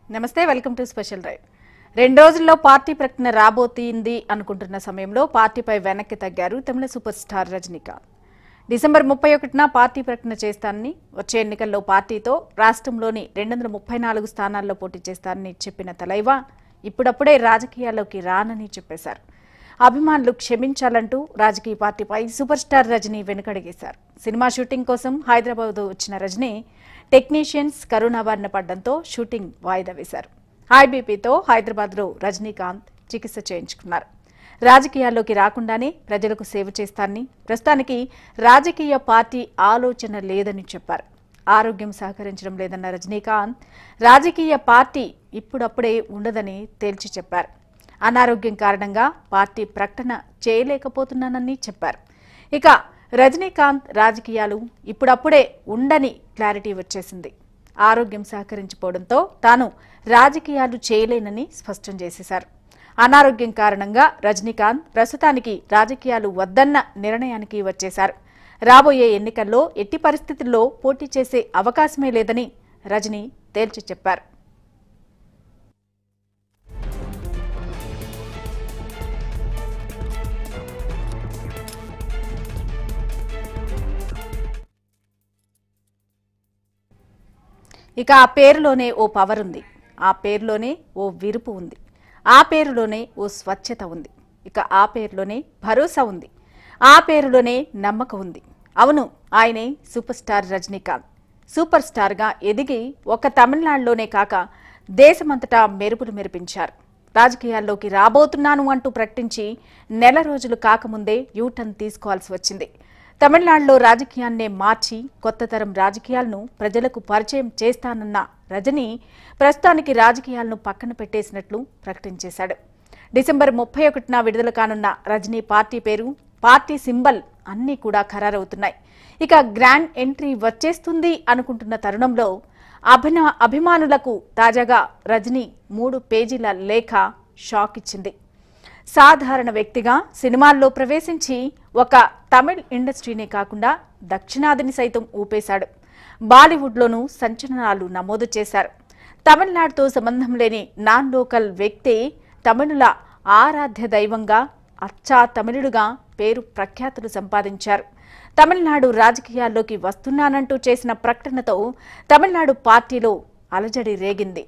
నమస్తే welcome to special drive రెండు రోజుల్లో పార్టీ ప్రకటన రాబోతుంది అనుకుంటున్న సమయంలో పార్టీపై వెనక్కి తగ్గారు తమిళ సూపర్ స్టార్ రజనీకాంత్ డిసెంబర్ ముప్పై ఒకటిన పార్టీ ప్రకటన చేస్తానని వచ్చే ఎన్నికల్లో పార్టీతో రాష్ట్రంలోని రెండు వందల ముప్పై నాలుగు స్థానాల్లో పోటీ చేస్తానని చెప్పిన తలైవా ఇప్పుడప్పుడే రాజకీయాల్లోకి రానని చెప్పేశారు అభిమానులు క్షమించాలంటూ రాజకీయ పార్టీపై సూపర్ స్టార్ రజనీ వెనుకడిగేశారు సినిమా షూటింగ్ కోసం హైదరాబాద్ వచ్చిన రజనీ టెక్నీషియన్స్ కరోనా బారిన పడడంతో షూటింగ్ వాయిదా వేశారు హై బీపీతో హైదరాబాద్లో రజనీకాంత్ చికిత్స చేయించుకున్నారు రాజకీయాల్లోకి రాకుండానే ప్రజలకు సేవ చేస్తానని ప్రస్తుతానికి రాజకీయ పార్టీ ఆలోచన లేదని చెప్పారు ఆరోగ్యం సహకరించడం లేదన్న రజనీకాంత్ రాజకీయ పార్టీ ఇప్పుడప్పుడే ఉండదని తేల్చి చెప్పారు అనారోగ్యం కారణంగా పార్టీ ప్రకటన చేయలేకపోతున్నానని చెప్పారు ఇక రజనీకాంత్ రాజకీయాలు ఇప్పుడప్పుడే ఉండని క్లారిటీ వచ్చేసింది ఆరోగ్యం సహకరించిపోవడంతో తాను రాజకీయాలు చేయలేనని స్పష్టం చేసేశారు అనారోగ్యం కారణంగా రజనీకాంత్ ప్రస్తుతానికి రాజకీయాలు వద్దన్న నిర్ణయానికి వచ్చేశారు రాబోయే ఎన్నికల్లో ఎట్టి పరిస్థితుల్లో పోటీ చేసే అవకాశమే లేదని రజనీ తేల్చి చెప్పారు ఇక ఆ పేరులోనే ఓ పవర్ ఉంది ఆ పేరులోనే ఓ విరుపు ఉంది ఆ పేరులోనే ఓ స్వచ్ఛత ఉంది ఇక ఆ పేరులోనే భరోసా ఉంది ఆ పేరులోనే నమ్మకం ఉంది అవును ఆయనే సూపర్ స్టార్ రజనీకాంత్ సూపర్ స్టార్గా ఎదిగి ఒక తమిళనాడులోనే కాక దేశమంతటా మెరుపులు మెరిపించారు రాజకీయాల్లోకి రాబోతున్నాను అంటూ ప్రకటించి నెల రోజులు కాకముందే యూటర్న్ తీసుకోవాల్సి వచ్చింది తమిళనాడులో రాజకీయాన్నే మార్చి కొత్త తరం రాజకీయాలను ప్రజలకు పరిచయం చేస్తానన్న రజనీ ప్రస్తుతానికి రాజకీయాలను పక్కన పెట్టేసినట్లు ప్రకటించేశాడు డిసెంబర్ ముప్పై ఒకటిన విడుదల కానున్న రజనీ పార్టీ పేరు పార్టీ సింబల్ అన్నీ కూడా ఖరారవుతున్నాయి ఇక గ్రాండ్ ఎంట్రీ వచ్చేస్తుంది అనుకుంటున్న తరుణంలో అభిన అభిమానులకు తాజాగా రజనీ మూడు పేజీల లేఖ షాక్ ఇచ్చింది సాధారణ వ్యక్తిగా సినిమాల్లో ప్రవేశించి ఒక తమిళ్ ఇండస్ట్రీనే కాకుండా దక్షిణాదిని సైతం ఊపేశాడు బాలీవుడ్లోనూ సంచలనాలు నమోదు చేశారు తమిళనాడుతో సంబంధం లేని నాన్ లోకల్ వ్యక్తి తమిళుల ఆరాధ్య దైవంగా అచ్చా తమిళుడుగా పేరు ప్రఖ్యాతులు సంపాదించారు తమిళనాడు రాజకీయాల్లోకి వస్తున్నానంటూ చేసిన ప్రకటనతో తమిళనాడు పార్టీలో అలజడి రేగింది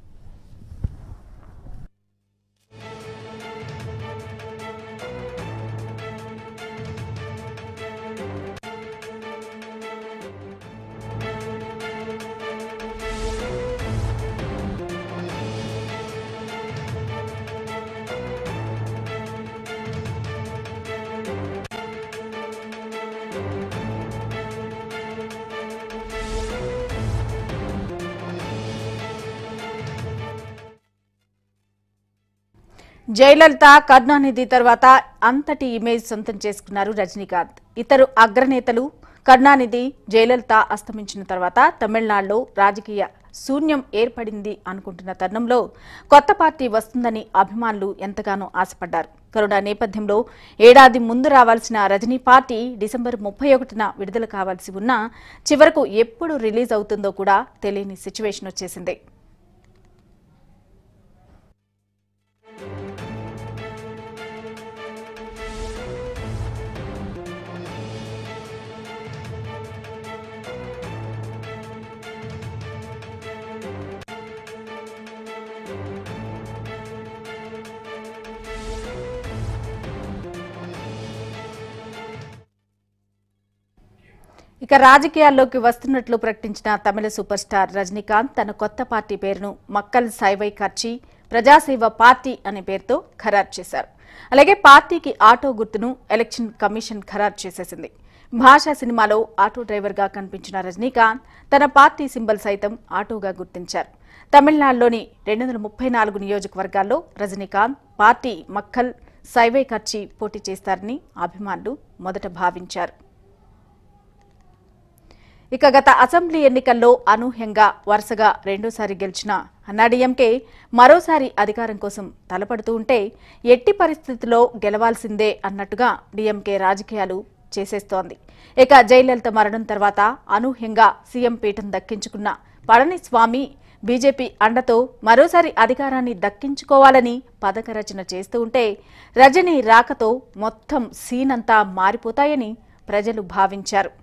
జయలలిత కరుణానిధి తర్వాత అంతటి ఇమేజ్ సొంతం చేసుకున్నారు రజనీకాంత్ ఇతరు అగ్రనేతలు కరుణానిధి జయలలిత అస్తమించిన తర్వాత తమిళనాడులో రాజకీయ శూన్యం ఏర్పడింది అనుకుంటున్న తరుణంలో కొత్త పార్టీ వస్తుందని అభిమానులు ఎంతగానో ఆశపడ్డారు కరోనా నేపథ్యంలో ఏడాది ముందు రావాల్సిన రజనీ పార్టీ డిసెంబర్ ముప్పై ఒకటిన విడుదల కావాల్సి ఉన్నా చివరకు ఎప్పుడు రిలీజ్ అవుతుందో కూడా తెలియని సిచ్యువేషన్ వచ్చేసింది ఇక రాజకీయాల్లోకి వస్తున్నట్లు ప్రకటించిన తమిళ సూపర్ స్టార్ రజనీకాంత్ తన కొత్త పార్టీ పేరును మక్కల్ సైవై కర్చి ప్రజాసేవ పార్టీ అనే పేరుతో ఖరారు చేశారు అలాగే పార్టీకి ఆటో గుర్తును ఎలక్షన్ కమిషన్ ఖరారు చేసేసింది భాషా సినిమాలో ఆటో డ్రైవర్గా కనిపించిన రజనీకాంత్ తన పార్టీ సింబల్ సైతం ఆటోగా గుర్తించారు తమిళనాడులోని రెండు వందల ముప్పై నాలుగు నియోజకవర్గాల్లో రజనీకాంత్ పార్టీ మక్కల్ సైవై కర్చి పోటీ చేస్తారని అభిమానులు మొదట భావించారు ఇక గత అసెంబ్లీ ఎన్నికల్లో అనూహ్యంగా వరుసగా రెండోసారి గెలిచిన అన్నాడీఎంకే మరోసారి అధికారం కోసం తలపడుతూ ఉంటే ఎట్టి పరిస్థితుల్లో గెలవాల్సిందే అన్నట్టుగా డీఎంకే రాజకీయాలు చేసేస్తోంది ఇక జయలలిత మరణం తర్వాత అనూహ్యంగా సీఎం పీఠం దక్కించుకున్న పళనిస్వామి బీజేపీ అండతో మరోసారి అధికారాన్ని దక్కించుకోవాలని పథక రచన చేస్తూ ఉంటే రజనీ రాకతో మొత్తం సీనంతా మారిపోతాయని ప్రజలు భావించారు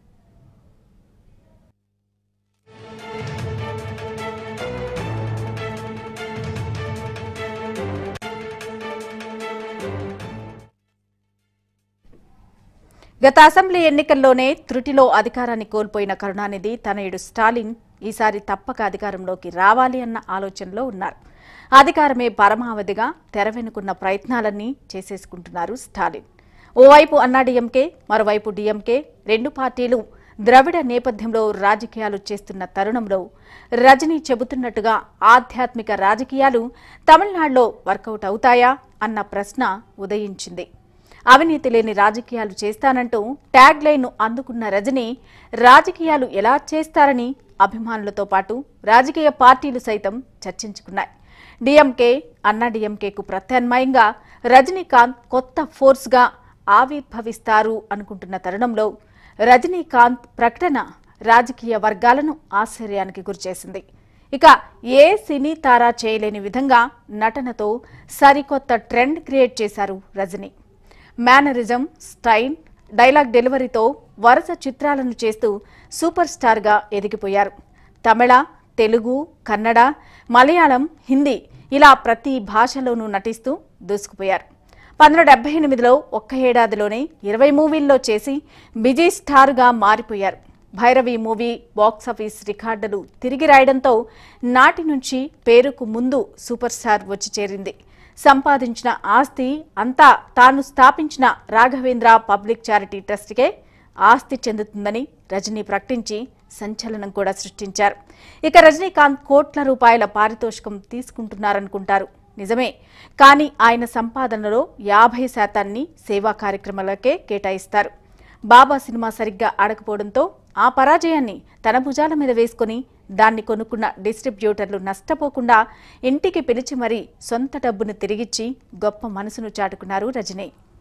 గత అసెంబ్లీ ఎన్నికల్లోనే త్రుటిలో అధికారాన్ని కోల్పోయిన కరుణానిధి తనయుడు స్టాలిన్ ఈసారి తప్పక అధికారంలోకి రావాలి అన్న ఆలోచనలో ఉన్నారు అధికారమే పరమావధిగా తెరవెనుకున్న ప్రయత్నాలన్నీ చేసేసుకుంటున్నారు స్టాలిన్ ఓవైపు అన్నాడీఎంకే మరోవైపు డీఎంకే రెండు పార్టీలు ద్రవిడ నేపథ్యంలో రాజకీయాలు చేస్తున్న తరుణంలో రజనీ చెబుతున్నట్టుగా ఆధ్యాత్మిక రాజకీయాలు తమిళనాడులో వర్కౌట్ అవుతాయా అన్న ప్రశ్న ఉదయించింది అవినీతి లేని రాజకీయాలు చేస్తానంటూ ట్యాగ్ లైన్ను అందుకున్న రజనీ రాజకీయాలు ఎలా చేస్తారని అభిమానులతో పాటు రాజకీయ పార్టీలు సైతం చర్చించుకున్నాయి డిఎంకే అన్నా డిఎంకేకు ప్రత్యామ్నాయంగా రజనీకాంత్ కొత్త ఫోర్స్గా ఆవిర్భవిస్తారు అనుకుంటున్న తరుణంలో రజనీకాంత్ ప్రకటన రాజకీయ వర్గాలను ఆశ్చర్యానికి గురిచేసింది ఇక ఏ సినీ తారా చేయలేని విధంగా నటనతో సరికొత్త ట్రెండ్ క్రియేట్ చేశారు రజనీ మేనరిజం స్టైల్ డైలాగ్ డెలివరీతో వరుస చిత్రాలను చేస్తూ సూపర్ స్టార్గా ఎదిగిపోయారు తమిళ తెలుగు కన్నడ మలయాళం హిందీ ఇలా ప్రతి భాషలోనూ నటిస్తూ దూసుకుపోయారు పంతొమ్మిది డెబ్బై ఎనిమిదిలో ఒక్క ఏడాదిలోనే ఇరవై మూవీల్లో చేసి బిజీ స్టార్గా మారిపోయారు భైరవి మూవీ బాక్సాఫీస్ రికార్డులు తిరిగి రాయడంతో నాటి నుంచి పేరుకు ముందు సూపర్ స్టార్ వచ్చి చేరింది సంపాదించిన ఆస్తి అంతా తాను స్థాపించిన రాఘవేంద్ర పబ్లిక్ చారిటీ ట్రస్ట్కే ఆస్తి చెందుతుందని రజనీ ప్రకటించి సంచలనం కూడా సృష్టించారు ఇక రజనీకాంత్ కోట్ల రూపాయల పారితోషికం తీసుకుంటున్నారనుకుంటారు నిజమే కానీ ఆయన సంపాదనలో యాభై శాతాన్ని సేవా కార్యక్రమాలకే కేటాయిస్తారు బాబా సినిమా సరిగ్గా ఆడకపోవడంతో ఆ పరాజయాన్ని తన భుజాల మీద వేసుకుని దాన్ని కొనుక్కున్న డిస్ట్రిబ్యూటర్లు నష్టపోకుండా ఇంటికి పిలిచి మరీ సొంత డబ్బును తిరిగిచ్చి గొప్ప మనసును చాటుకున్నారు రజనీ